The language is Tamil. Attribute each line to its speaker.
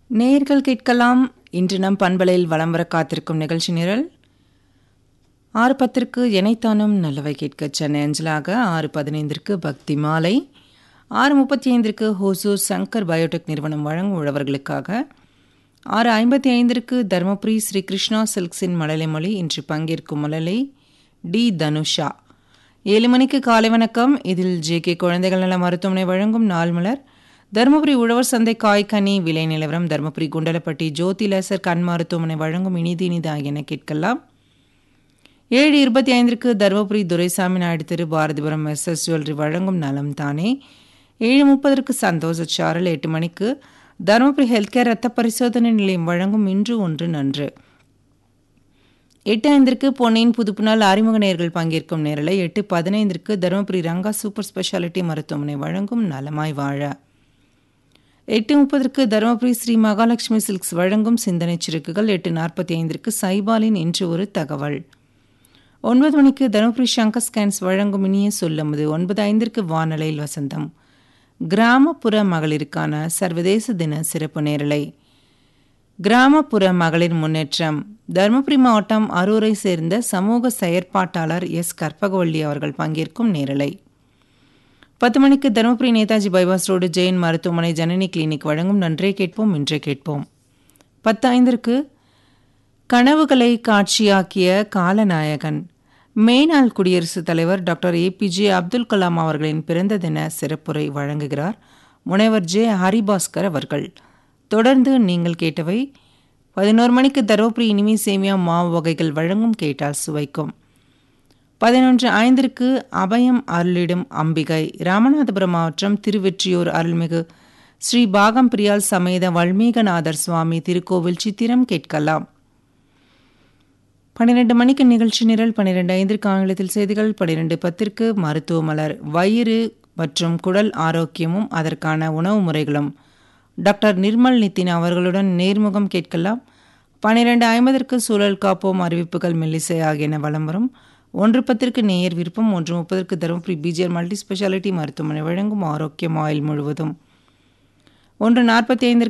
Speaker 1: நேயர்கள் கேட்கலாம் இன்று நம் பண்பலையில் வலம் வர காத்திருக்கும் நிகழ்ச்சி நிரல் ஆறு பத்திற்கு எனைத்தானும் நல்லவை கேட்க சென்னை அஞ்சலாக ஆறு பதினைந்திற்கு பக்தி மாலை ஆறு முப்பத்தி ஐந்திற்கு ஹோசூர் சங்கர் பயோடெக் நிறுவனம் வழங்கும் உழவர்களுக்காக ஆறு ஐம்பத்தி ஐந்திற்கு தருமபுரி ஸ்ரீ கிருஷ்ணா சில்க்ஸின் மழலை மொழி இன்று பங்கேற்கும் மழலை டி தனுஷா ஏழு மணிக்கு காலை வணக்கம் இதில் ஜே கே குழந்தைகள் நல மருத்துவமனை வழங்கும் நாள் மலர் தருமபுரி உழவர் சந்தை காய்கனி விலை நிலவரம் தருமபுரி குண்டலப்பட்டி ஜோதி லேசர் கண் மருத்துவமனை வழங்கும் இனிது இனிது ஆகியன கேட்கலாம் ஏழு இருபத்தி ஐந்திற்கு Dharmapuri Duraisamy Naidu Thiru Bharathipuram S S jewellery வழங்கும் நலம் தானே ஏழு முப்பதற்கு சந்தோஷ சாரல் எட்டு மணிக்கு தருமபுரி ஹெல்த் கேர் ரத்த பரிசோதனை நிலையம் வழங்கும் இன்று ஒன்று நன்று எட்டு ஐந்திற்கு பொன்னியின் புதுப்புநாள் அறிமுக நேர்கள் பங்கேற்கும் நேரலை எட்டு பதினைந்திற்கு தருமபுரி ரங்கா சூப்பர் ஸ்பெஷாலிட்டி மருத்துவமனை வழங்கும் நலமாய் வாழ எட்டு முப்பதற்கு தருமபுரி ஸ்ரீ மகாலட்சுமி சில்க்ஸ் வழங்கும் சிந்தனை சிறுக்குகள் எட்டு நாற்பத்தி ஐந்திற்கு சைபாலின் இன்று ஒரு தகவல் ஒன்பது மணிக்கு தருமபுரி சங்கர் ஸ்கேன்ஸ் வழங்கும் இனிய சொல்லமுது ஒன்பது ஐந்திற்கு வானலையில் வசந்தம் கிராமப்புற மகளிருக்கான சர்வதேச தின சிறப்பு நேரலை கிராமப்புற மகளிர் முன்னேற்றம் தருமபுரி மாவட்டம் அரூரை சேர்ந்த சமூக செயற்பாட்டாளர் எஸ் கற்பகவள்ளி அவர்கள் பங்கேற்கும் நேரலை பத்து மணிக்கு தருமபுரி நேதாஜி பைபாஸ் ரோடு ஜெயின் மருத்துவமனை ஜனனி கிளினிக் வழங்கும் நன்றே கேட்போம் இன்றே கேட்போம் பத்து ஐந்திற்கு கனவுகளை காட்சியாக்கிய காலநாயகன் மேனாள் குடியரசுத் தலைவர் டாக்டர் ஏபிஜே அப்துல் கலாம் அவர்களின் பிறந்த தின சிறப்புரை வழங்குகிறார் முனைவர் ஜே ஹரிபாஸ்கர் அவர்கள் தொடர்ந்து நீங்கள் கேட்டவை பதினோரு மணிக்கு தருமபுரி இனிமே சேமியா மாவு வகைகள் வழங்கும் கேட்டால் சுவைக்கும் பதினொன்று ஐந்திற்கு அபயம் அருளிடும் அம்பிகை ராமநாதபுரம் மாவட்டம் திருவெற்றியூர் அருள்மிகு ஸ்ரீ பாகம் பிரியால் சமேத வல்மீகநாதர் சுவாமி திருக்கோவில் சித்திரம் கேட்கலாம் பன்னிரெண்டு மணிக்கு நிகழ்ச்சி நிரல் பன்னிரெண்டு ஐந்திற்கு ஆங்கிலத்தில் செய்திகள் பன்னிரெண்டு பத்திற்கு மருத்துவ மலர் வயிறு மற்றும் குடல் ஆரோக்கியமும் அதற்கான உணவு முறைகளும் டாக்டர் நிர்மல் நிதின் அவர்களுடன் நேர்முகம் கேட்கலாம் பன்னிரெண்டு ஐம்பதற்கு சூழல் காப்போம் அறிவிப்புகள் மெல்லிசை ஆகியன வலம் வரும் ஒன்று பத்திற்கு நேயர் விருப்பம் ஒன்று முப்பதற்கு தருமபுரி பிஜிஆர் மல்டி ஸ்பெஷாலிட்டி மருத்துவமனை வழங்கும் ஆரோக்கியம் ஆயில் முழுவதும் ஒன்று நாற்பத்தி ஐந்திற்கு